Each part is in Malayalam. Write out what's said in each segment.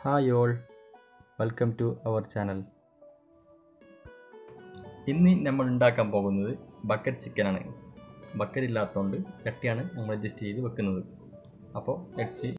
hi all welcome to our channel ഇന്ന് നമ്മൾ ഉണ്ടാക്കാൻ പോകുന്നത് ബക്കറ്റ് ചിക്കനാണ് ബക്കറ്റ് ഇല്ലാത്തതുകൊണ്ട് ചട്ടിയാണ് നമ്മൾ അഡ്ജസ്റ്റ് ചെയ്ത് വെക്കുന്നത് അപ്പോൾ ലെറ്റ്സ്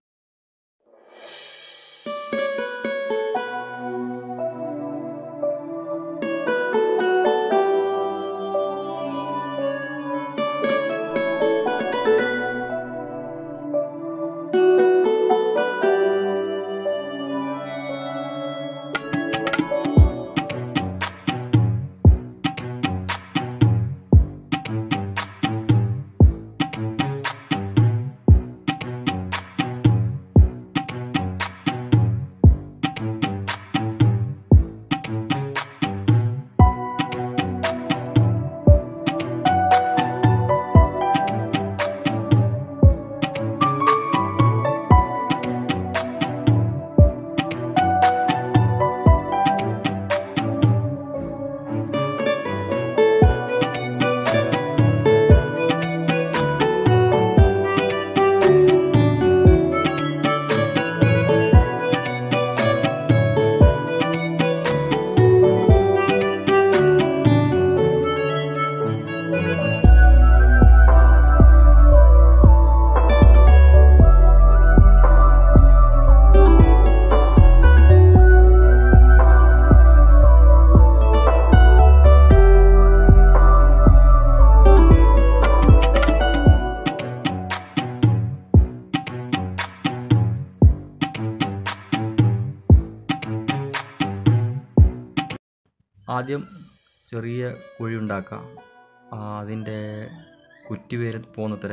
ആദ്യം ചെറിയ കുഴി ഉണ്ടാക്കാം അതിൻ്റെ കുറ്റി വരെ പോകുന്നത്ര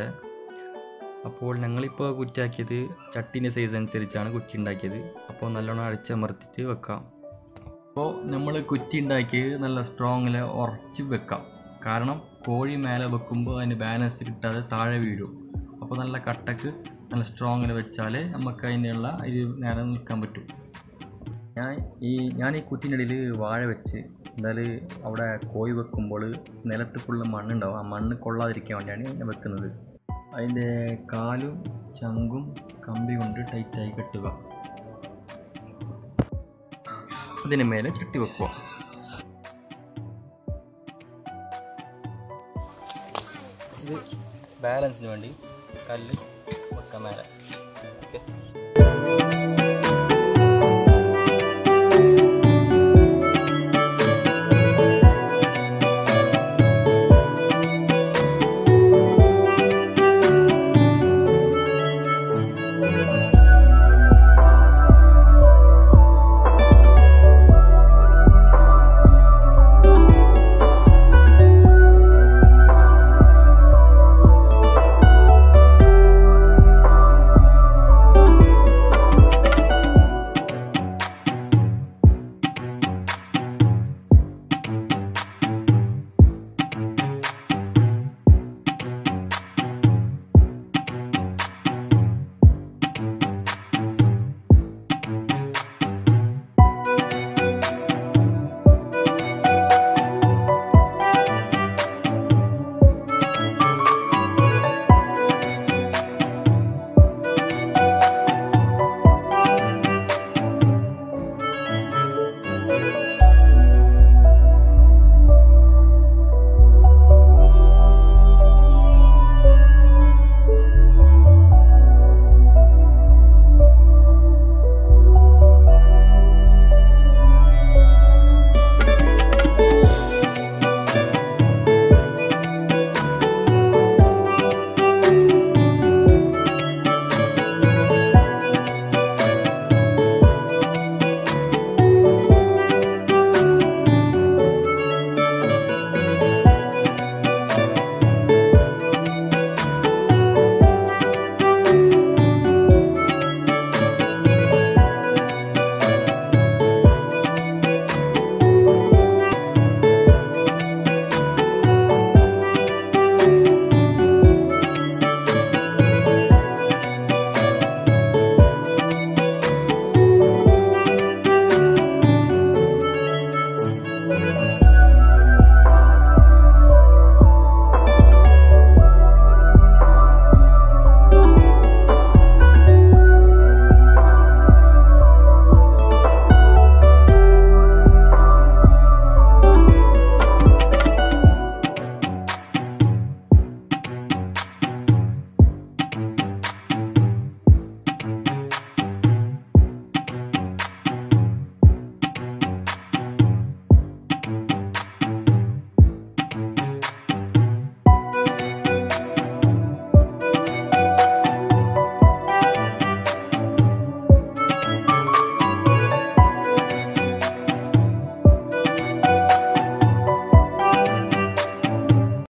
അപ്പോൾ ഞങ്ങളിപ്പോൾ കുറ്റിയാക്കിയത് ചട്ടീൻ്റെ സൈസ് അനുസരിച്ചാണ് കുറ്റി ഉണ്ടാക്കിയത് അപ്പോൾ നല്ലോണം അടിച്ചമർത്തിട്ട് വെക്കാം അപ്പോൾ നമ്മൾ കുറ്റി ഉണ്ടാക്കിയത് നല്ല സ്ട്രോങ്ങിൽ ഉറച്ച് വെക്കാം കാരണം കോഴി മേലെ വെക്കുമ്പോൾ അതിന് ബാലൻസ് കിട്ടാതെ താഴെ വീഴും അപ്പോൾ നല്ല കട്ടക്ക് നല്ല സ്ട്രോങ്ങിൽ വെച്ചാൽ നമുക്ക് അതിനുള്ള ഇത് നേരെ നിൽക്കാൻ പറ്റും ഞാൻ ഈ ഞാൻ ഈ കുറ്റിനിടയിൽ വാഴ വെച്ച് എന്തായാലും അവിടെ കോഴി വെക്കുമ്പോൾ നിലത്ത് ഫുള്ള് മണ്ണുണ്ടാവും ആ മണ്ണ് കൊള്ളാതിരിക്കാൻ വേണ്ടിയാണ് ഞാൻ വെക്കുന്നത് അതിൻ്റെ കാലും ചങ്കും കമ്പി കൊണ്ട് ടൈറ്റായി കെട്ടുക അതിന് മേലെ ചട്ടി വെക്കുക ഇത് ബാലൻസിന് വേണ്ടി കല്ല് വെക്കാം മേലെ ഓക്കെ